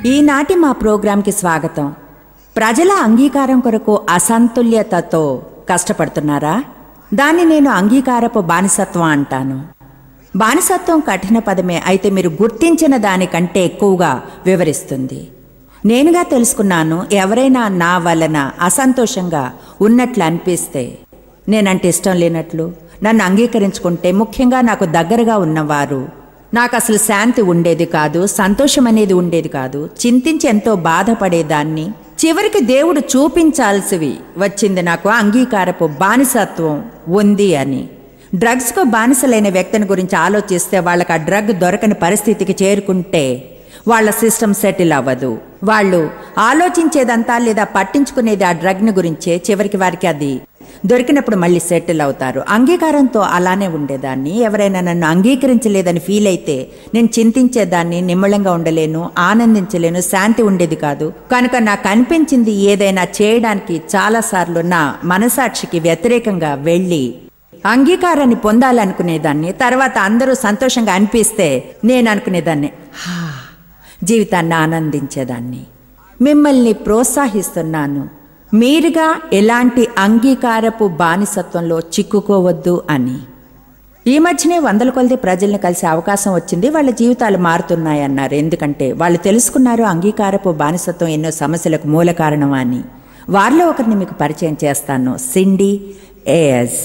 ఈనాటి మా ప్రోగ్రాంకి స్వాగతం ప్రజల అంగీకారం కొరకు అసంతుల్యతతో కష్టపడుతున్నారా దాన్ని నేను అంగీకారపు బానిసత్వం అంటాను బానిసత్వం కఠిన పదమే అయితే మీరు గుర్తించిన దానికంటే ఎక్కువగా వివరిస్తుంది నేనుగా తెలుసుకున్నాను ఎవరైనా నా వలన అసంతోషంగా ఉన్నట్లు అనిపిస్తే నేనంటే ఇష్టం లేనట్లు నన్ను అంగీకరించుకుంటే ముఖ్యంగా నాకు దగ్గరగా ఉన్నవారు నాకు అసలు శాంతి ఉండేది కాదు సంతోషం అనేది ఉండేది కాదు చింతించి ఎంతో బాధపడేదాన్ని చివరికి దేవుడు చూపించాల్సివి వచ్చింది నాకు అంగీకారపు బానిసత్వం ఉంది అని డ్రగ్స్కు బానిసలైన వ్యక్తిని గురించి ఆలోచిస్తే వాళ్ళకి ఆ డ్రగ్ దొరకని పరిస్థితికి చేరుకుంటే వాళ్ళ సిస్టమ్ సెటిల్ అవ్వదు వాళ్ళు ఆలోచించేదంతా లేదా పట్టించుకునేది ఆ డ్రగ్ని గురించే చివరికి వారికి అది దొరికినప్పుడు మళ్ళీ సెటిల్ అవుతారు అంగీకారంతో అలానే ఉండేదాన్ని ఎవరైనా నన్ను అంగీకరించలేదని ఫీల్ అయితే నేను చింతించేదాన్ని నిమ్మళంగా ఉండలేను ఆనందించలేను శాంతి ఉండేది కాదు కనుక నాకు అనిపించింది ఏదైనా చేయడానికి చాలాసార్లు నా మనసాక్షికి వ్యతిరేకంగా వెళ్ళి అంగీకారాన్ని పొందాలనుకునేదాన్ని తర్వాత అందరూ సంతోషంగా అనిపిస్తే నేను అనుకునేదాన్ని "హా, జీవితాన్ని ఆనందించేదాన్ని మిమ్మల్ని ప్రోత్సహిస్తున్నాను మీరుగా ఎలాంటి అంగీకారపు బానిసత్వంలో చిక్కుకోవద్దు అని ఈ మధ్యనే వందల కొలది ప్రజల్ని కలిసే అవకాశం వచ్చింది వాళ్ళ జీవితాలు మారుతున్నాయన్నారు ఎందుకంటే వాళ్ళు తెలుసుకున్నారు అంగీకారపు బానిసత్వం ఎన్నో సమస్యలకు మూల కారణం అని వారిలో ఒకరిని మీకు పరిచయం చేస్తాను సిండి ఏఎస్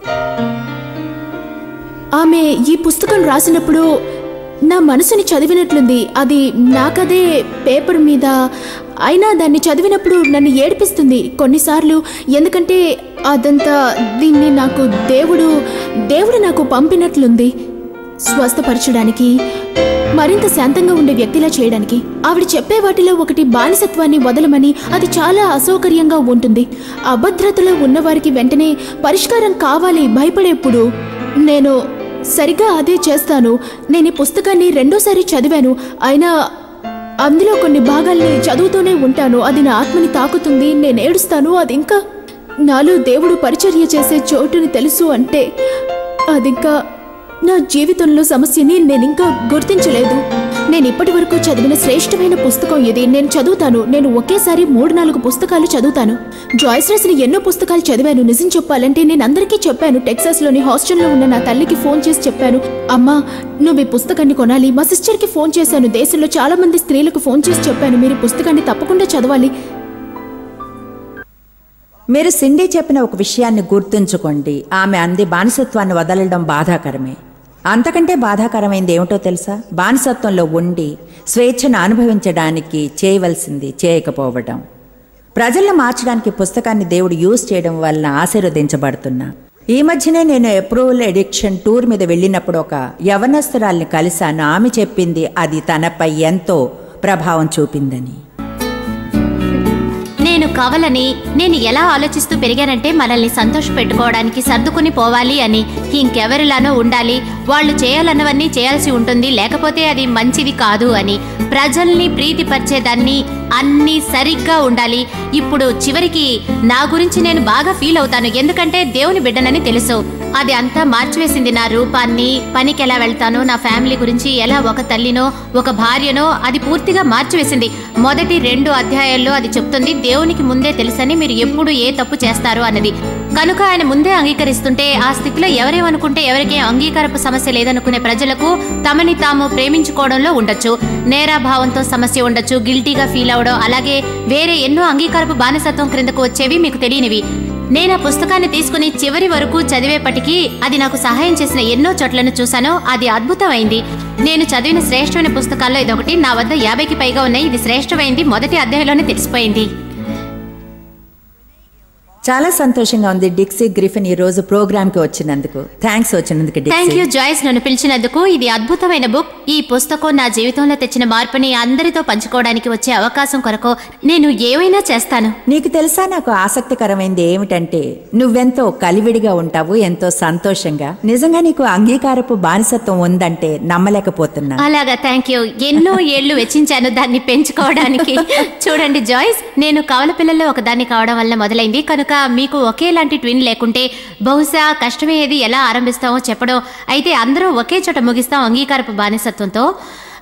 ఆమె ఈ పుస్తకం రాసినప్పుడు నా మనసుని చదివినట్లుంది అది నాకదే పేపర్ మీద అయినా దాన్ని చదివినప్పుడు నన్ను ఏడిపిస్తుంది కొన్నిసార్లు ఎందుకంటే అదంతా దీన్ని నాకు దేవుడు దేవుడు నాకు పంపినట్లుంది స్వస్థపరచడానికి మరింత శాంతంగా ఉండే వ్యక్తిలా చేయడానికి ఆవిడ చెప్పే వాటిలో ఒకటి బానిసత్వాన్ని వదలమని అది చాలా అసౌకర్యంగా ఉంటుంది అభద్రతలో ఉన్నవారికి వెంటనే పరిష్కారం కావాలి భయపడేప్పుడు నేను సరిగ్గా అదే చేస్తాను నేను ఈ పుస్తకాన్ని రెండోసారి చదివాను అయినా అందులో కొన్ని భాగాల్ని చదువుతూనే ఉంటాను అది నా ఆత్మని తాకుతుంది నేను ఏడుస్తాను అది ఇంకా నాలో దేవుడు పరిచర్య చేసే చోటుని తెలుసు అంటే అదింకా నా జీవితంలో సమస్యని నేను ఇంకా గుర్తించలేదు నేను ఇప్పటి వరకు చదివిన శ్రేష్టమైన పుస్తకం ఇది నేను చదువుతాను నేను ఒకేసారి మూడు నాలుగు పుస్తకాలు చదువుతాను జాయిస్ రాసిన ఎన్నో పుస్తకాలు చదివాను నిజం చెప్పాలంటే నేను అందరికీ చెప్పాను టెక్సాస్లోని హాస్టల్లో ఉన్న నా తల్లికి ఫోన్ చేసి చెప్పాను అమ్మా నువ్వు ఈ పుస్తకాన్ని కొనాలి మా సిస్టర్కి ఫోన్ చేశాను దేశంలో చాలా మంది స్త్రీలకు ఫోన్ చేసి చెప్పాను మీరు ఈ పుస్తకాన్ని తప్పకుండా చదవాలి మీరు సిండి చెప్పిన ఒక విషయాన్ని గుర్తుంచుకోండి ఆమె అంది బానిసత్వాన్ని వదలడం బాధాకరమే అంతకంటే బాధాకరమైంది ఏమిటో తెలుసా బానిసత్వంలో ఉండి స్వేచ్ఛను అనుభవించడానికి చేయవలసింది చేయకపోవడం ప్రజలను మార్చడానికి పుస్తకాన్ని దేవుడు యూజ్ చేయడం వలన ఆశీర్వదించబడుతున్నా ఈ మధ్యనే నేను అప్రూవల్ ఎడిక్షన్ టూర్ మీద వెళ్ళినప్పుడు ఒక యవనస్తురాల్ని కలిశాను ఆమె చెప్పింది అది తనపై ఎంతో ప్రభావం చూపిందని నేను కావాలని నేను ఎలా ఆలోచిస్తూ పెరిగానంటే మనల్ని సంతోష పెట్టుకోవడానికి సర్దుకుని పోవాలి అని ఇంకెవరిలానో ఉండాలి వాళ్ళు చేయాలన్నవన్నీ చేయాల్సి ఉంటుంది లేకపోతే అది మంచిది కాదు అని ప్రజల్ని ప్రీతిపరిచేదాన్ని అన్నీ సరిగ్గా ఉండాలి ఇప్పుడు చివరికి నా గురించి నేను బాగా ఫీల్ అవుతాను ఎందుకంటే దేవుని బిడ్డనని తెలుసు అది అంతా మార్చివేసింది నా రూపాన్ని పనికి ఎలా వెళ్తానో నా ఫ్యామిలీ గురించి ఎలా ఒక తల్లినో ఒక భార్యనో అది పూర్తిగా మార్చివేసింది మొదటి రెండు అధ్యాయాల్లో అది చెప్తుంది దేవునికి ముందే తెలుసని మీరు ఎప్పుడు ఏ తప్పు చేస్తారు అన్నది కనుక ఆయన ముందే అంగీకరిస్తుంటే ఆ స్థితిలో ఎవరేమనుకుంటే ఎవరికే అంగీకారపు సమస్య లేదనుకునే ప్రజలకు తమని తాము ప్రేమించుకోవడంలో ఉండొచ్చు నేరాభావంతో సమస్య ఉండొచ్చు గిల్టీగా ఫీల్ అవడం అలాగే వేరే ఎన్నో అంగీకారపు బానిసత్వం క్రిందకు వచ్చేవి మీకు తెలియనివి నేను ఆ పుస్తకాన్ని తీసుకుని చివరి వరకు చదివేపటికి అది నాకు సహాయం చేసిన ఎన్నో చోట్లను చూశాను అది అద్భుతమైంది నేను చదివిన శ్రేష్టమైన పుస్తకాల్లో ఇదొకటి నా వద్ద యాభైకి పైగా ఉన్నాయి ఇది శ్రేష్టమైంది మొదటి అధ్యాయంలోనే తెలిసిపోయింది చాలా సంతోషంగా ఉంది డిక్సీ గ్రిఫిన్ ఈ రోజు ప్రోగ్రామ్కి వచ్చినందుకు థ్యాంక్స్ వచ్చినందుకు థ్యాంక్ డిక్సీ యూ జాయిస్ నన్ను పిలిచినందుకు ఇది అద్భుతమైన బుక్ ఈ పుస్తకం నా జీవితంలో తెచ్చిన మార్పుని అందరితో పంచుకోవడానికి వచ్చే అవకాశం కొరకు నేను ఏమైనా చేస్తాను నీకు తెలుసా నాకు ఆసక్తికరమైంది ఏమిటంటే నువ్వెంతో కలివిడిగా ఉంటావు ఎంతో సంతోషంగా నిజంగా నీకు అంగీకారపు బానిసత్వం ఉందంటే నమ్మలేకపోతున్నా అలాగా థ్యాంక్ యూ ఎన్నో ఏళ్లు వెచ్చించాను దాన్ని పెంచుకోవడానికి చూడండి జాయిస్ నేను కవల పిల్లల్లో ఒకదాన్ని కావడం వల్ల మొదలైంది కనుక మీకు ఒకేలాంటి ట్విన్ లేకుంటే బహుశా కష్టమయ్యేది ఎలా ఆరంభిస్తామో చెప్పడం అయితే అందరూ ఒకే చోట ముగిస్తాం అంగీకారపు బానిసత్వంతో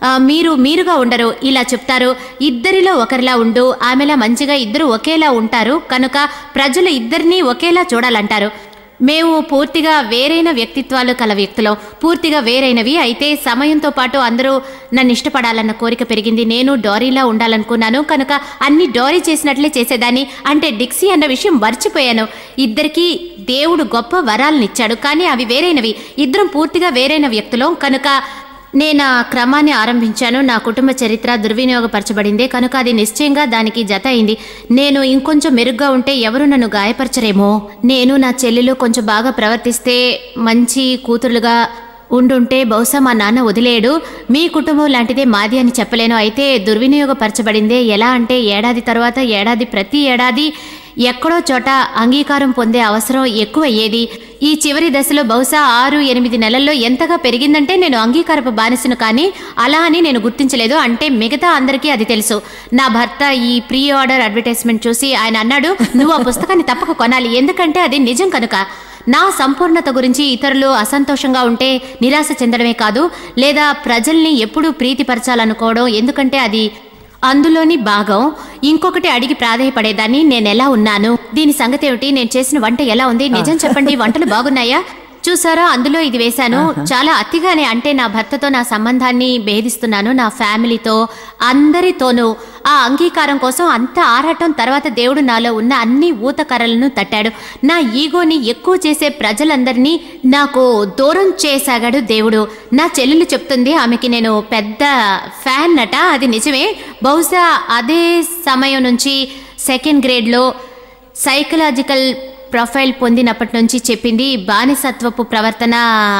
ఆ, మీరు మీరుగా ఉండరు ఇలా చెప్తారు ఇద్దరిలో ఒకరిలా ఉండు ఆమెలా మంచిగా ఇద్దరు ఒకేలా ఉంటారు కనుక ప్రజలు ఇద్దరినీ ఒకేలా చూడాలంటారు మేము పూర్తిగా వేరైన వ్యక్తిత్వాలు కల వ్యక్తులం పూర్తిగా వేరైనవి అయితే సమయంతో పాటు అందరూ నన్ను ఇష్టపడాలన్న కోరిక పెరిగింది నేను డోరీలా ఉండాలనుకున్నాను కనుక అన్ని డోరీ చేసినట్లే చేసేదాన్ని అంటే డిక్సీ అన్న విషయం మర్చిపోయాను ఇద్దరికీ దేవుడు గొప్ప వరాలనిచ్చాడు కానీ అవి వేరైనవి ఇద్దరం పూర్తిగా వేరైన వ్యక్తులం కనుక నేను ఆ క్రమాన్ని ఆరంభించాను నా కుటుంబ చరిత్ర దుర్వినియోగపరచబడింది కనుక అది నిశ్చయంగా దానికి జత అయింది నేను ఇంకొంచెం మెరుగ్గా ఉంటే ఎవరు నన్ను గాయపరచరేమో నేను నా చెల్లెలు కొంచెం బాగా ప్రవర్తిస్తే మంచి కూతురులుగా ఉండుంటే బహుశా మా నాన్న వదిలేయడు మీ కుటుంబం లాంటిదే మాది అని చెప్పలేను అయితే దుర్వినియోగపరచబడిందే ఎలా అంటే ఏడాది తర్వాత ఏడాది ప్రతి ఏడాది ఎక్కడో చోట అంగీకారం పొందే అవసరం ఎక్కువ అయ్యేది ఈ చివరి దశలో బహుశా ఆరు ఎనిమిది నెలల్లో ఎంతగా పెరిగిందంటే నేను అంగీకారపు బానిసను కానీ అలా అని నేను గుర్తించలేదు అంటే మిగతా అందరికీ అది తెలుసు నా భర్త ఈ ప్రీ ఆర్డర్ అడ్వర్టైజ్మెంట్ చూసి ఆయన అన్నాడు నువ్వు ఆ పుస్తకాన్ని తప్పక కొనాలి ఎందుకంటే అది నిజం కనుక నా సంపూర్ణత గురించి ఇతరులు అసంతోషంగా ఉంటే నిరాశ చెందడమే కాదు లేదా ప్రజల్ని ఎప్పుడూ ప్రీతిపరచాలనుకోవడం ఎందుకంటే అది అందులోని భాగం ఇంకొకటి అడిగి ప్రాధాయపడేదాన్ని నేను ఎలా ఉన్నాను దీని సంగతి ఏమిటి నేను చేసిన వంట ఎలా ఉంది నిజం చెప్పండి వంటలు బాగున్నాయా చూసారా అందులో ఇది వేశాను చాలా అతిగానే అంటే నా భర్తతో నా సంబంధాన్ని భేదిస్తున్నాను నా ఫ్యామిలీతో అందరితోనూ ఆ అంగీకారం కోసం అంత ఆరాటం తర్వాత దేవుడు నాలో ఉన్న అన్ని ఊతకర్రలను తట్టాడు నా ఈగోని ఎక్కువ చేసే ప్రజలందరినీ నాకు దూరం చేసాగాడు దేవుడు నా చెల్లెలు చెప్తుంది ఆమెకి నేను పెద్ద ఫ్యాన్ నట అది నిజమే బహుశా అదే సమయం నుంచి సెకండ్ గ్రేడ్లో సైకలాజికల్ ప్రొఫైల్ పొందినప్పటి నుంచి చెప్పింది బానిసత్వపు ప్రవర్తన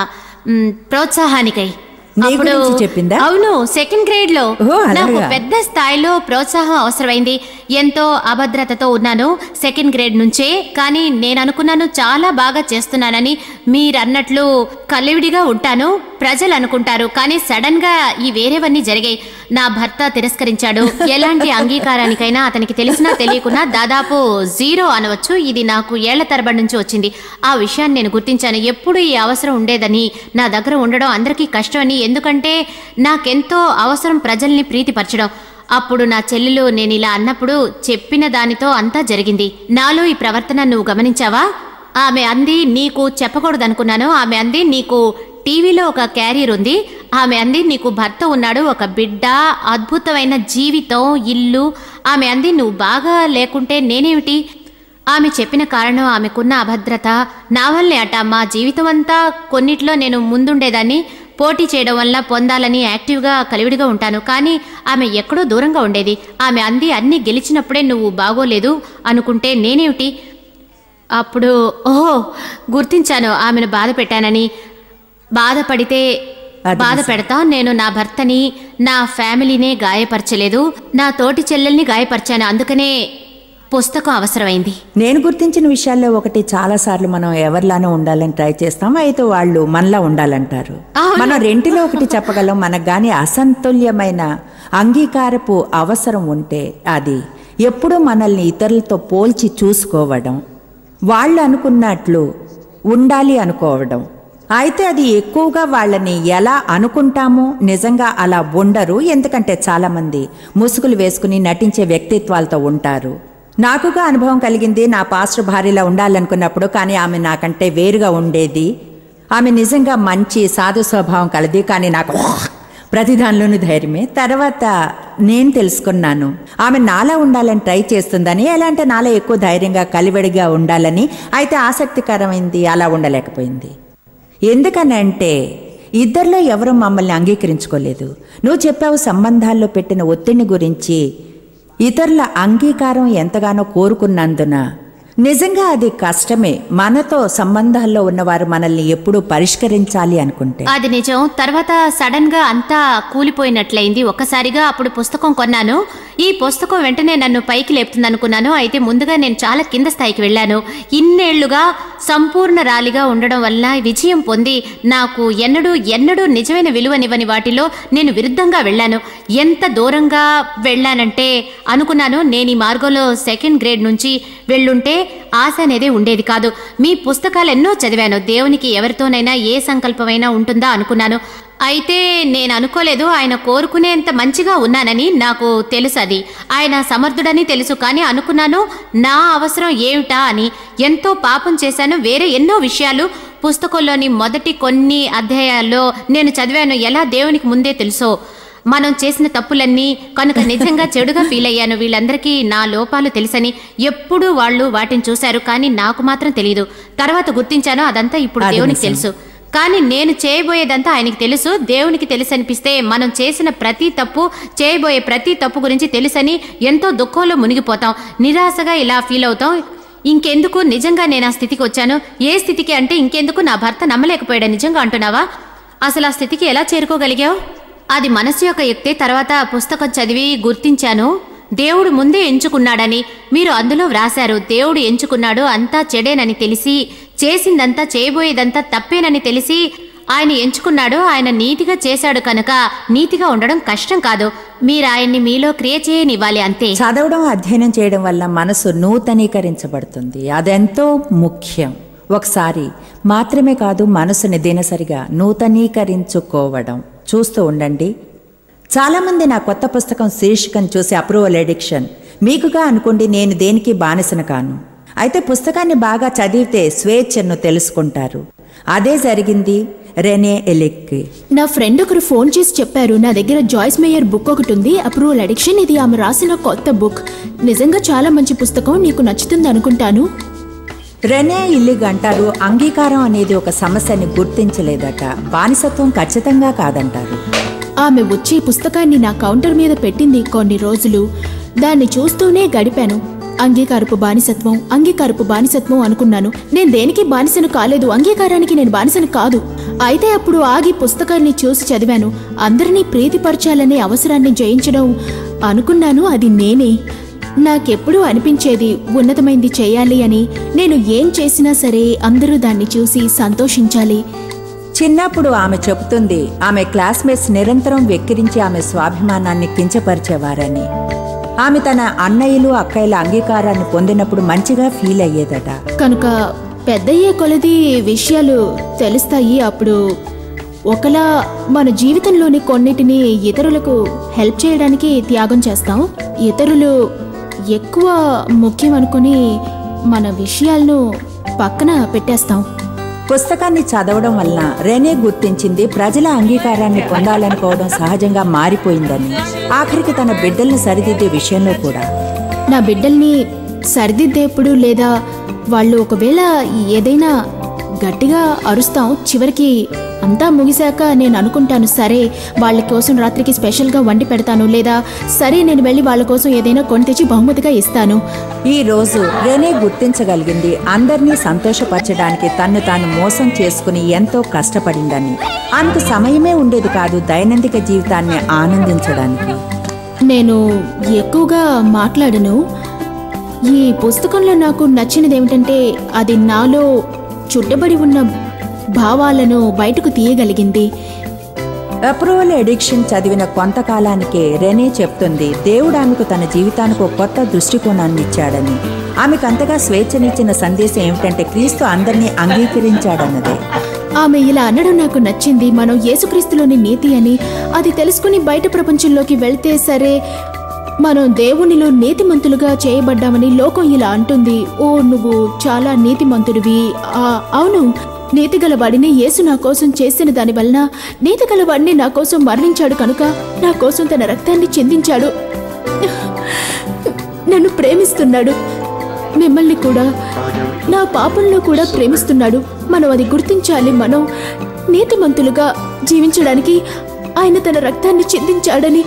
మ్, ప్రోత్సాహానికై నీ గురించి చెప్పిందా? అవును సెకండ్ గ్రేడ్ లో ఓ, అలాగా? నాకు పెద్ద స్థాయిలో ప్రోత్సాహం అవసరమైంది ఎంతో అభద్రతతో ఉన్నాను సెకండ్ గ్రేడ్ నుంచే కానీ నేను అనుకున్నాను చాలా బాగా చేస్తున్నానని మీరు అన్నట్లు కలివిడిగా ఉంటాను ప్రజలు అనుకుంటారు కానీ సడన్ గా ఈ వేరేవన్నీ జరిగాయి నా భర్త తిరస్కరించాడు ఎలాంటి అంగీకారానికైనా అతనికి తెలిసినా తెలియకున్నా దాదాపు జీరో అనవచ్చు ఇది నాకు ఏళ్ల తరబడి నుంచి వచ్చింది ఆ విషయాన్ని నేను గుర్తించాను ఎప్పుడు ఈ అవసరం ఉండేదని నా దగ్గర ఉండడం అందరికీ కష్టమని ఎందుకంటే నాకెంతో అవసరం ప్రజల్ని ప్రీతిపరచడం అప్పుడు నా చెల్లెలు నేను ఇలా అన్నప్పుడు చెప్పిన దానితో అంతా జరిగింది నాలో ఈ ప్రవర్తన నువ్వు గమనించావా ఆమె అంది నీకు చెప్పకూడదనుకున్నాను ఆమె అంది నీకు టీవీలో ఒక క్యారియర్ ఉంది ఆమె అంది నీకు భర్త ఉన్నాడు ఒక బిడ్డ అద్భుతమైన జీవితం ఇల్లు ఆమె అంది నువ్వు బాగా లేకుంటే నేనేమిటి ఆమె చెప్పిన కారణం ఆమెకున్న అభద్రత నా వల్లే అట మా జీవితం అంతా కొన్నిట్లో నేను ముందుండేదాన్ని పోటీ చేయడం వల్ల పొందాలని యాక్టివ్గా కలివిడిగా ఉంటాను కానీ ఆమె ఎక్కడో దూరంగా ఉండేది ఆమె అంది అన్నీ గెలిచినప్పుడే నువ్వు బాగోలేదు అనుకుంటే నేనేమిటి అప్పుడు ఓహో గుర్తించాను ఆమెను బాధ పెట్టానని బాధపడితే అది బాధ పెడతా నేను నా భర్తని నా ఫ్యామిలీనే గాయపరచలేదు నా తోటి చెల్లెల్ని గాయపరిచాను అందుకనే పుస్తకం అవసరమైంది నేను గుర్తించిన విషయాల్లో ఒకటి చాలాసార్లు మనం ఎవరిలానో ఉండాలని ట్రై చేస్తాం అయితే వాళ్ళు మనలా ఉండాలంటారు అవును. మనం రెంటిలో ఒకటి చెప్పగలం మనకు గాని అసంతుల్యమైన అంగీకారపు అవసరం ఉంటే అది ఎప్పుడూ మనల్ని ఇతరులతో పోల్చి చూసుకోవడం వాళ్ళు అనుకున్నట్లు ఉండాలి అనుకోవడం అయితే అది ఎక్కువగా వాళ్ళని ఎలా అనుకుంటామో నిజంగా అలా ఉండరు ఎందుకంటే చాలామంది ముసుగులు వేసుకుని నటించే వ్యక్తిత్వాలతో ఉంటారు నాకుగా అనుభవం కలిగింది నా పాస్టర్ భార్యలా ఉండాలనుకున్నప్పుడు కానీ ఆమె నాకంటే వేరుగా ఉండేది ఆమె నిజంగా మంచి సాధు స్వభావం కలది కానీ నాకు ప్రతిదానిలోని ధైర్యమే తర్వాత నేను తెలుసుకున్నాను ఆమె నాలా ఉండాలని ట్రై చేస్తుందని ఎలా అంటే నాలో ఎక్కువ ధైర్యంగా కలివడిగా ఉండాలని అయితే ఆసక్తికరమైంది అలా ఉండలేకపోయింది ఎందుకనంటే ఇద్దరిలో ఎవరూ మమ్మల్ని అంగీకరించుకోలేదు నువ్వు చెప్పావు సంబంధాల్లో పెట్టిన ఒత్తిడిని గురించి ఇతరుల అంగీకారం ఎంతగానో కోరుకున్నందున నిజంగా అది కష్టమే మనతో సంబంధాల్లో ఉన్నవారు మనల్ని ఎప్పుడూ పరిష్కరించాలి అనుకుంటే అది నిజం తర్వాత సడన్ గా అంతా కూలిపోయినట్లయింది ఒక్కసారిగా అప్పుడు పుస్తకం కొన్నాను ఈ పుస్తకం వెంటనే నన్ను పైకి లేపుతుంది అనుకున్నాను అయితే ముందుగా నేను చాలా కింద స్థాయికి వెళ్ళాను ఇన్నేళ్లుగా సంపూర్ణ రాలిగా ఉండడం వల్ల విజయం పొంది నాకు ఎన్నడూ ఎన్నడూ నిజమైన విలువనివ్వని వాటిలో నేను విరుద్ధంగా వెళ్ళాను ఎంత దూరంగా వెళ్ళానంటే అనుకున్నాను నేను ఈ మార్గంలో సెకండ్ గ్రేడ్ నుంచి వెళ్ళుంటే ఆశ అనేది ఉండేది కాదు మీ పుస్తకాలు ఎన్నో చదివాను దేవునికి ఎవరితోనైనా ఏ సంకల్పమైనా ఉంటుందా అనుకున్నాను అయితే నేను అనుకోలేదు ఆయన కోరుకునేంత మంచిగా ఉన్నానని నాకు తెలుసు అది ఆయన సమర్థుడని తెలుసు కానీ అనుకున్నాను నా అవసరం ఏమిటా అని ఎంతో పాపం చేశాను వేరే ఎన్నో విషయాలు పుస్తకంలోని మొదటి కొన్ని అధ్యాయాల్లో నేను చదివాను ఎలా దేవునికి ముందే తెలుసో మనం చేసిన తప్పులన్నీ కనుక నిజంగా చెడుగా ఫీల్ అయ్యాను వీళ్ళందరికీ నా లోపాలు తెలుసని ఎప్పుడూ వాళ్ళు వాటిని చూశారు కానీ నాకు మాత్రం తెలియదు తర్వాత గుర్తించాను అదంతా ఇప్పుడు అది దేవునికి నిజం. తెలుసు కానీ నేను చేయబోయేదంతా ఆయనకి తెలుసు దేవునికి తెలుసు అనిపిస్తే మనం చేసిన ప్రతి తప్పు చేయబోయే ప్రతి తప్పు గురించి తెలుసని ఎంతో దుఃఖంలో మునిగిపోతాం నిరాశగా ఇలా ఫీల్ అవుతాం ఇంకెందుకు నిజంగా నేను ఆ స్థితికి వచ్చాను ఏ స్థితికి అంటే ఇంకెందుకు నా భర్త నమ్మలేకపోయాడు నిజంగా అంటున్నావా అసలు ఆ స్థితికి ఎలా చేరుకోగలిగావు అది మనసు యొక్క యుక్తి తర్వాత ఆ పుస్తకం చదివి గుర్తించాను దేవుడు ముందే ఎంచుకున్నాడని మీరు అందులో వ్రాశారు దేవుడు ఎంచుకున్నాడు అంతా చెడేనని తెలిసి చేసిందంతా చేయబోయేదంతా తప్పేనని తెలిసి ఆయన ఎంచుకున్నాడు ఆయన నీతిగా చేశాడు కనుక నీతిగా ఉండడం కష్టం కాదు మీరు ఆయన్ని మీలో క్రియ చేయనివ్వాలి అంతే చదవడం అధ్యయనం చేయడం వల్ల మనసు నూతనీకరించబడుతుంది అదెంతో ముఖ్యం ఒకసారి మాత్రమే కాదు మనసుని దినసరిగా నూతనీకరించుకోవడం చూస్తూ ఉండండి చాలామంది నా కొత్త పుస్తకం శీర్షికను చూసి అప్రూవల్ ఎడిక్షన్ మీకుగా అనుకోండి నేను దేనికి బానిసను కాను అయితే పుస్తకాన్ని బాగా చదివితే స్వేచ్ఛను తెలుసుకుంటారు అదే జరిగింది రెనే ఎలిక్కి నా ఫ్రెండ్ ఒకరు ఫోన్ చేసి చెప్పారు నా దగ్గర జాయిస్ మేయర్ బుక్ ఒకటి ఉంది అప్రూవల్ అడిక్షన్ ఇది ఆమె రాసిన కొత్త బుక్ నిజంగా చాలా మంచి పుస్తకం నీకు నచ్చుతుంది అనుకుంటాను రెనే ఇల్లిగ్ అంటారు అంగీకారం అనేది ఒక సమస్యని గుర్తించలేదట బానిసత్వం ఖచ్చితంగా కాదంటారు ఆమె వచ్చి పుస్తకాన్ని నా కౌంటర్ మీద పెట్టింది కొన్ని రోజులు దాన్ని చూస్తూనే గడిపాను అంగీకారపు బానిసత్వం అంగీకారపు బానిసత్వం అనుకున్నాను నేను దేనికి బానిసను కాలేదు అంగీకారానికి నేను బానిసను కాదు అయితే అప్పుడు ఆగి పుస్తకాన్ని చూసి చదివాను అందరినీ ప్రీతిపరచాలనే అవసరాన్ని జయించడం అనుకున్నాను అది నేనే నాకెప్పుడూ అనిపించేది ఉన్నతమైంది చేయాలి అని నేను ఏం చేసినా సరే అందరూ దాన్ని చూసి సంతోషించాలి చిన్నప్పుడు ఆమె చెబుతుంది ఆమె క్లాస్మేట్స్ నిరంతరం వెక్కిరించి ఆమె స్వాభిమానాన్ని కించపరిచేవారని ఆమె తన అన్నయ్యలు అక్కయ్యల అంగీకారాన్ని పొందినప్పుడు మంచిగా ఫీల్ అయ్యేదట కనుక పెద్దయ్యే కొలది విషయాలు తెలుస్తాయి అప్పుడు ఒకలా మన జీవితంలోని కొన్నిటిని ఇతరులకు హెల్ప్ చేయడానికి త్యాగం చేస్తాం ఇతరులు ఎక్కువ ముఖ్యం అనుకుని మన విషయాలను పక్కన పెట్టేస్తాం పుస్తకాన్ని చదవడం వలన రెనే గుర్తించింది ప్రజల అంగీకారాన్ని పొందాలనుకోవడం సహజంగా మారిపోయిందని ఆఖరికి తన బిడ్డల్ని సరిదిద్దే విషయంలో కూడా నా బిడ్డల్ని సరిదిద్దేప్పుడు లేదా వాళ్ళు ఒకవేళ ఏదైనా గట్టిగా అరుస్తాం చివరికి అంతా ముగిశాక నేను అనుకుంటాను సరే వాళ్ళ కోసం రాత్రికి స్పెషల్గా వండి పెడతాను లేదా సరే నేను వెళ్ళి వాళ్ళ కోసం ఏదైనా కొని తెచ్చి బహుమతిగా ఇస్తాను ఈ రోజు రెనే గుర్తించగలిగింది అందరినీ సంతోషపరచడానికి తన్ను తాను మోసం చేసుకుని ఎంతో కష్టపడిందని ఆమెకు సమయమే ఉండేది కాదు దైనందిక జీవితాన్ని ఆనందించడానికి నేను ఎక్కువగా మాట్లాడను ఈ పుస్తకంలో నాకు నచ్చినది ఏమిటంటే అది నాలో చుట్టబడి ఉన్న భావాలను బయటకు తీయగలిగింది అప్రూవల్ ఎడిక్షన్ చదివిన కొంతకాలానికే రెనే చెప్తుంది దేవుడు ఆమెకు తన జీవితానికి ఒక కొత్త దృష్టికోణాన్ని ఇచ్చాడని ఆమెకు అంతగా స్వేచ్ఛనిచ్చిన సందేశం ఏమిటంటే క్రీస్తు అందరినీ అంగీకరించాడన్నదే ఆమె ఇలా అనడం నాకు నచ్చింది మనం యేసుక్రీస్తులోని నీతి అని అది తెలుసుకుని బయట ప్రపంచంలోకి వెళ్తే సరే మనం దేవునిలో నీతిమంతులుగా చేయబడ్డామని లోకం ఇలా అంటుంది ఓ నువ్వు చాలా నీతిమంతుడివి ఆ, అవును నీతిగల వాడిని యేసు నా కోసం చేసిన దాని వలన నీతిగల వాడిని నా కోసం మరణించాడు కనుక నా కోసం తన రక్తాన్ని చెందించాడు నన్ను ప్రేమిస్తున్నాడు మిమ్మల్ని కూడా నా పాపంలో కూడా ప్రేమిస్తున్నాడు మనం అది గుర్తించాలి మనం నీతిమంతులుగా జీవించడానికి ఆయన తన రక్తాన్ని చిందించాడని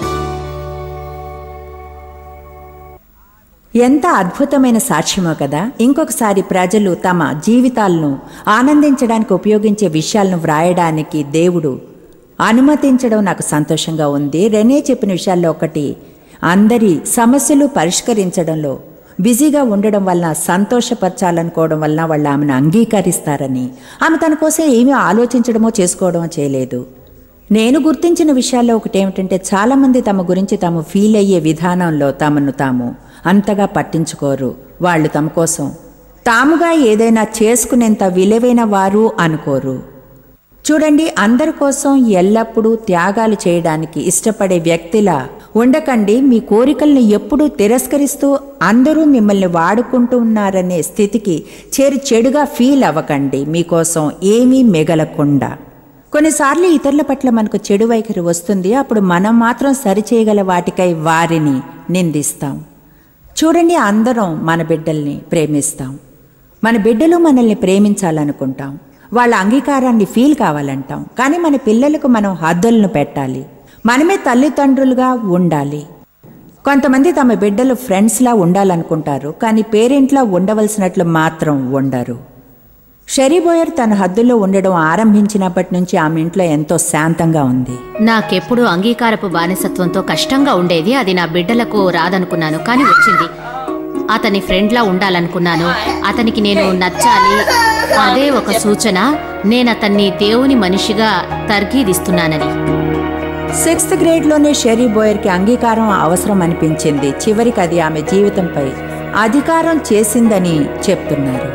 ఎంత అద్భుతమైన సాక్ష్యమో కదా ఇంకొకసారి ప్రజలు తమ జీవితాలను ఆనందించడానికి ఉపయోగించే విషయాలను వ్రాయడానికి దేవుడు అనుమతించడం నాకు సంతోషంగా ఉంది రెనే చెప్పిన విషయాల్లో ఒకటి అందరి సమస్యలు పరిష్కరించడంలో బిజీగా ఉండడం వలన సంతోషపరచాలనుకోవడం వలన వాళ్ళు ఆమెను అంగీకరిస్తారని ఆమె తన కోసం ఏమీ ఆలోచించడమో చేసుకోవడమో చేయలేదు నేను గుర్తించిన విషయాల్లో ఒకటి ఏమిటంటే చాలామంది తమ గురించి తాము ఫీల్ అయ్యే విధానంలో తమను తాము అంతగా పట్టించుకోరు వాళ్ళు తమ కోసం తాముగా ఏదైనా చేసుకునేంత విలువైన వారు అనుకోరు చూడండి అందరి కోసం ఎల్లప్పుడూ త్యాగాలు చేయడానికి ఇష్టపడే వ్యక్తిలా ఉండకండి మీ కోరికల్ని ఎప్పుడూ తిరస్కరిస్తూ అందరూ మిమ్మల్ని వాడుకుంటూ ఉన్నారనే స్థితికి చేరి చెడుగా ఫీల్ అవ్వకండి మీకోసం ఏమీ మిగలకుండా కొన్నిసార్లు ఇతరుల పట్ల మనకు చెడు వైఖరి వస్తుంది అప్పుడు మనం మాత్రం సరిచేయగల వాటికై వారిని నిందిస్తాం చూడండి అందరం మన బిడ్డల్ని ప్రేమిస్తాం మన బిడ్డలు మనల్ని ప్రేమించాలనుకుంటాం వాళ్ళ అంగీకారాన్ని ఫీల్ కావాలంటాం కానీ మన పిల్లలకు మనం హద్దులను పెట్టాలి మనమే తల్లిదండ్రులుగా ఉండాలి కొంతమంది తమ బిడ్డలు ఫ్రెండ్స్లా ఉండాలనుకుంటారు కానీ పేరెంట్లా ఉండవలసినట్లు మాత్రం ఉండరు షెరీ బోయర్ తన హద్దుల్లో ఉండడం ఆరంభించినప్పటి నుంచి ఆమె ఇంట్లో ఎంతో శాంతంగా ఉంది నాకెప్పుడు అంగీకారపు బానిసత్వంతో కష్టంగా ఉండేది అది నా బిడ్డలకు రాదనుకున్నాను కానీ వచ్చింది అతని ఫ్రెండ్లా ఉండాలనుకున్నాను అతనికి నేను నచ్చాలి అదే ఒక సూచన నేను అతన్ని దేవుని మనిషిగా తర్గీదిస్తున్నానని సిక్స్త్ గ్రేడ్లోనే షెరీ బోయర్కి అంగీకారం అవసరం అనిపించింది చివరికి అది ఆమె జీవితంపై అధికారం చేసిందని చెప్తున్నారు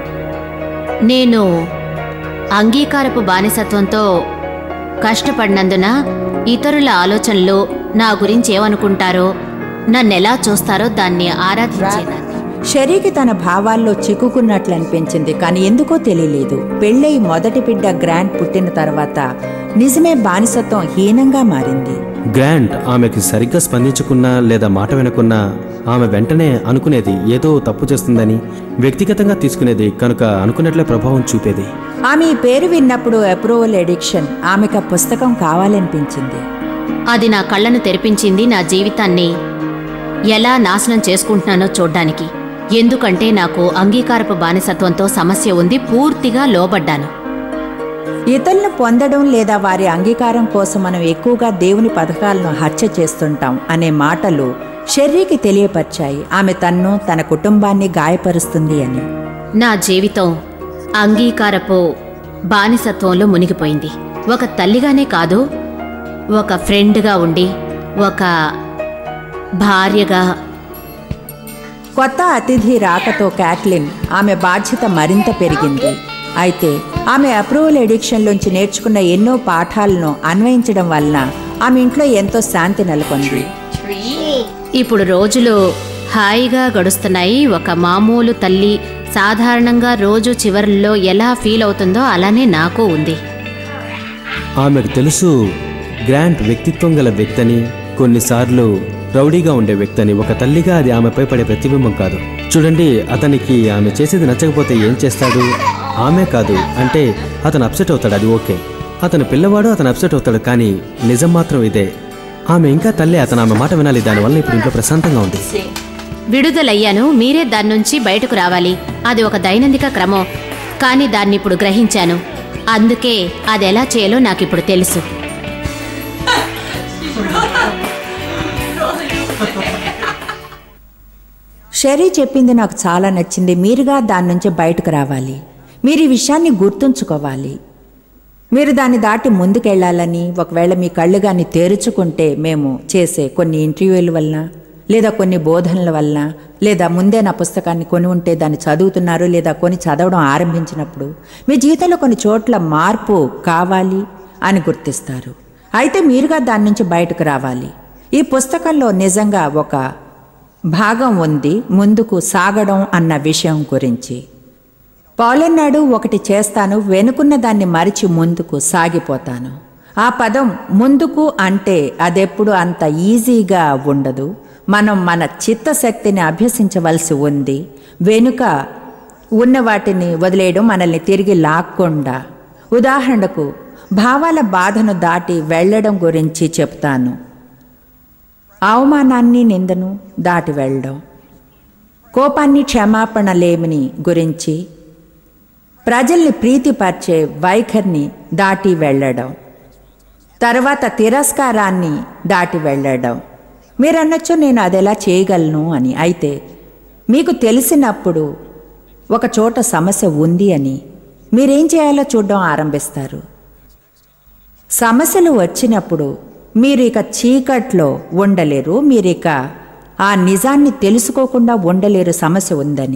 నేను అంగీకారపు బానిసత్వంతో కష్టపడినందున ఇతరుల ఆలోచనలు నా గురించి ఏమనుకుంటారో నన్నెలా చూస్తారో దాన్ని ఆరాధించేదాన్ని షరీకి తన భావాల్లో చిక్కుకున్నట్లు అనిపించింది కానీ ఎందుకో తెలియలేదు పెళ్ళై మొదటి బిడ్డ గ్రాండ్ పుట్టిన తర్వాత నిజమే బానిసత్వం హీనంగా మారింది గ్రాంట్ ఆమెకి సరిగ్గా స్పందించకున్నా లేదా మాట వినకున్నా ఆమె వెంటనే అనుకునేది ఏదో తప్పు చేస్తుందని వ్యక్తిగతంగా తీసుకునేది కనుక అనుకున్నట్లే ప్రభావం చూపేది ఆమె ఈ పేరు విన్నప్పుడు అప్రూవల్ ఎడిక్షన్ ఆమెకు ఆ పుస్తకం కావాలనిపించింది అది నా కళ్ళను తెరిపించింది నా జీవితాన్ని ఎలా నాశనం చేసుకుంటున్నానో చూడ్డానికి ఎందుకంటే నాకు అంగీకారపు బానిసత్వంతో సమస్య ఉంది పూర్తిగా లోబడ్డాను ఇతరులను పొందడం లేదా వారి అంగీకారం కోసం మనం ఎక్కువగా దేవుని పథకాలను హత్య చేస్తుంటాం అనే మాటలు షెర్రీకి తెలియపరిచాయి ఆమె తన్ను తన కుటుంబాన్ని గాయపరుస్తుంది అని నా జీవితం అంగీకారపు బానిసత్వంలో మునిగిపోయింది ఒక తల్లిగానే కాదు ఒక ఫ్రెండ్గా ఉండి ఒక భార్యగా కొత్త అతిథి రాకతో క్యాట్లిన్ ఆమె బాధ్యత మరింత పెరిగింది అయితే ఆమె అప్రూవల్ ఎడిక్షన్లోంచి నేర్చుకున్న ఎన్నో పాఠాలను అన్వయించడం వలన ఆమె ఇంట్లో ఎంతో శాంతి నెలకొంది ఇప్పుడు రోజులు హాయిగా గడుస్తున్నాయి ఒక మామూలు తల్లి సాధారణంగా రోజు చివరిలో ఎలా ఫీల్ అవుతుందో అలానే నాకు ఉంది ఆమెకు తెలుసు గ్రాంట్ వ్యక్తిత్వం గల వ్యక్తని కొన్నిసార్లు రౌడీగా ఉండే వ్యక్తని ఒక తల్లిగా అది ఆమెపై పడే ప్రతిబింబం కాదు చూడండి అతనికి ఆమె చేసేది నచ్చకపోతే ఏం చేస్తాడు ఆమె కాదు అంటే అతను అప్సెట్ అవుతాడు అది ఓకే అతను పిల్లవాడు అతను అప్సెట్ అవుతాడు కానీ నిజం మాత్రం ఇదే ఆమె ఇంకా తల్లి అతను ఆమె మాట వినాలి దానివల్ల ఇప్పుడు ఇంట్లో ప్రశాంతంగా ఉంది విడుదలయ్యాను మీరే దాని నుంచి బయటకు రావాలి అది ఒక దైనందిక క్రమం కానీ దాన్ని ఇప్పుడు గ్రహించాను అందుకే అది ఎలా చేయాలో నాకు ఇప్పుడు తెలుసు షెరీ చెప్పింది నాకు చాలా నచ్చింది మీరుగా దాని నుంచి బయటకు రావాలి మీరు ఈ విషయాన్ని గుర్తుంచుకోవాలి మీరు దాన్ని దాటి ముందుకెళ్ళాలని ఒకవేళ మీ కళ్ళు కానీ తెరుచుకుంటే మేము చేసే కొన్ని ఇంటర్వ్యూల వలన లేదా కొన్ని బోధనల వలన లేదా ముందే నా పుస్తకాన్ని కొని ఉంటే దాన్ని చదువుతున్నారు లేదా కొని చదవడం ఆరంభించినప్పుడు మీ జీవితంలో కొన్ని చోట్ల మార్పు కావాలి అని గుర్తిస్తారు అయితే మీరుగా దాని నుంచి బయటకు రావాలి ఈ పుస్తకంలో నిజంగా ఒక భాగం ఉంది ముందుకు సాగడం అన్న విషయం గురించి పౌలన్నాడు ఒకటి చేస్తాను వెనుకున్న దాన్ని మరిచి ముందుకు సాగిపోతాను ఆ పదం ముందుకు అంటే అదెప్పుడు అంత ఈజీగా ఉండదు మనం మన చిత్తశక్తిని అభ్యసించవలసి ఉంది వెనుక ఉన్న వాటిని వదిలేయడం మనల్ని తిరిగి లాక్కుండా ఉదాహరణకు భావాల బాధను దాటి వెళ్ళడం గురించి చెప్తాను అవమానాన్ని నిందను దాటి వెళ్ళడం కోపాన్ని క్షమాపణ లేమిని గురించి ప్రజల్ని ప్రీతిపరిచే వైఖరిని దాటి వెళ్ళడం తర్వాత తిరస్కారాన్ని దాటి వెళ్ళడం మీరు అనొచ్చు నేను అది ఎలా చేయగలను అని అయితే మీకు తెలిసినప్పుడు ఒక చోట సమస్య ఉంది అని మీరేం చేయాలో చూడడం ఆరంభిస్తారు సమస్యలు వచ్చినప్పుడు మీరు ఇక చీకట్లో ఉండలేరు మీరు ఇక ఆ నిజాన్ని తెలుసుకోకుండా ఉండలేరు సమస్య ఉందని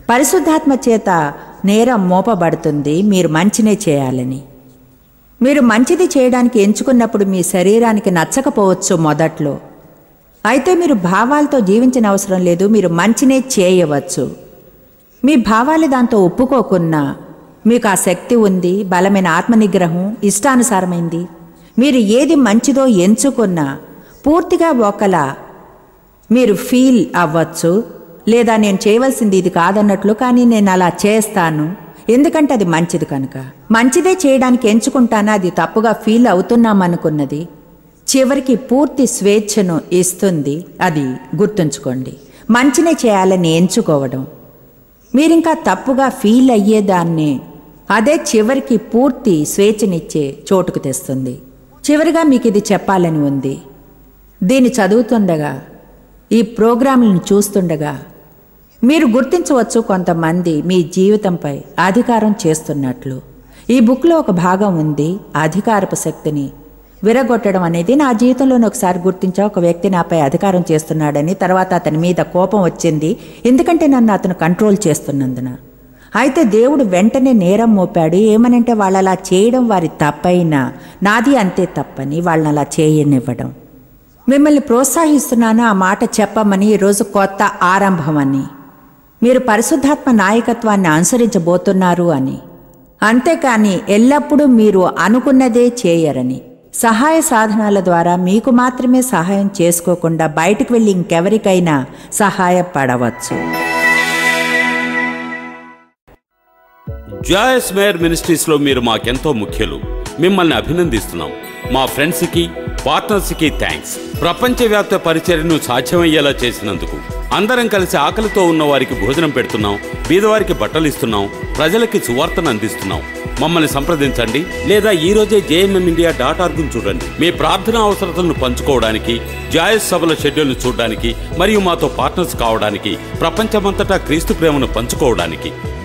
పరిశుద్ధాత్మ చేత నేరం మోపబడుతుంది మీరు మంచినే చేయాలని మీరు మంచిది చేయడానికి ఎంచుకున్నప్పుడు మీ శరీరానికి నచ్చకపోవచ్చు మొదట్లో అయితే మీరు భావాలతో జీవించిన అవసరం లేదు మీరు మంచినే చేయవచ్చు మీ భావాలు దాంతో ఒప్పుకోకున్నా మీకు ఆ శక్తి ఉంది బలమైన ఆత్మనిగ్రహం ఇష్టానుసారమైంది మీరు ఏది మంచిదో ఎంచుకున్నా పూర్తిగా ఒకలా మీరు ఫీల్ అవ్వచ్చు లేదా నేను చేయవలసింది ఇది కాదన్నట్లు కానీ నేను అలా చేస్తాను ఎందుకంటే అది మంచిది కనుక మంచిదే చేయడానికి ఎంచుకుంటానా అది తప్పుగా ఫీల్ అవుతున్నామనుకున్నది చివరికి పూర్తి స్వేచ్ఛను ఇస్తుంది అది గుర్తుంచుకోండి మంచినే చేయాలని ఎంచుకోవడం మీరింకా తప్పుగా ఫీల్ అయ్యేదాన్ని అదే చివరికి పూర్తి స్వేచ్ఛనిచ్చే చోటుకు తెస్తుంది చివరిగా మీకు ఇది చెప్పాలని ఉంది దీన్ని చదువుతుండగా ఈ ప్రోగ్రాంలను చూస్తుండగా మీరు గుర్తించవచ్చు కొంతమంది మీ జీవితంపై అధికారం చేస్తున్నట్లు ఈ బుక్లో ఒక భాగం ఉంది అధికారపు శక్తిని విరగొట్టడం అనేది నా జీవితంలోనే ఒకసారి గుర్తించా ఒక వ్యక్తి నాపై అధికారం చేస్తున్నాడని తర్వాత అతని మీద కోపం వచ్చింది ఎందుకంటే నన్ను అతను కంట్రోల్ చేస్తున్నందున అయితే దేవుడు వెంటనే నేరం మోపాడు ఏమనంటే వాళ్ళు అలా చేయడం వారి తప్పైనా నాది అంతే తప్పని వాళ్ళని అలా చేయనివ్వడం మిమ్మల్ని ప్రోత్సహిస్తున్నాను ఆ మాట చెప్పమని ఈరోజు కొత్త ఆరంభమని మీరు పరిశుద్ధాత్మ నాయకత్వాన్ని అనుసరించబోతున్నారు అని అంతేకాని ఎల్లప్పుడూ మీరు అనుకున్నదే చేయరని సహాయ సాధనాల ద్వారా మీకు మాత్రమే సహాయం చేసుకోకుండా బయటకు వెళ్ళి ఇంకెవరికైనా సహాయపడవచ్చు జాయస్ మేయర్ మినిస్ట్రీస్లో మీరు మాకెంతో ముఖ్యులు మిమ్మల్ని అభినందిస్తున్నాం మా ఫ్రెండ్స్కి పార్ట్నర్స్కి థ్యాంక్స్ ప్రపంచవ్యాప్త పరిచర్యను సాధ్యమయ్యేలా చేసినందుకు అందరం కలిసి ఆకలితో ఉన్న వారికి భోజనం పెడుతున్నాం బీదవారికి బట్టలు ఇస్తున్నాం ప్రజలకి సువార్తను అందిస్తున్నాం మమ్మల్ని సంప్రదించండి లేదా ఈ రోజే జేఎంఎం ఇండియా డాట్ ఆర్గ్ను చూడండి మీ ప్రార్థనా అవసరతలను పంచుకోవడానికి జాయస్ సభల షెడ్యూల్ను చూడడానికి మరియు మాతో పార్ట్నర్స్ కావడానికి ప్రపంచమంతటా క్రీస్తు ప్రేమను పంచుకోవడానికి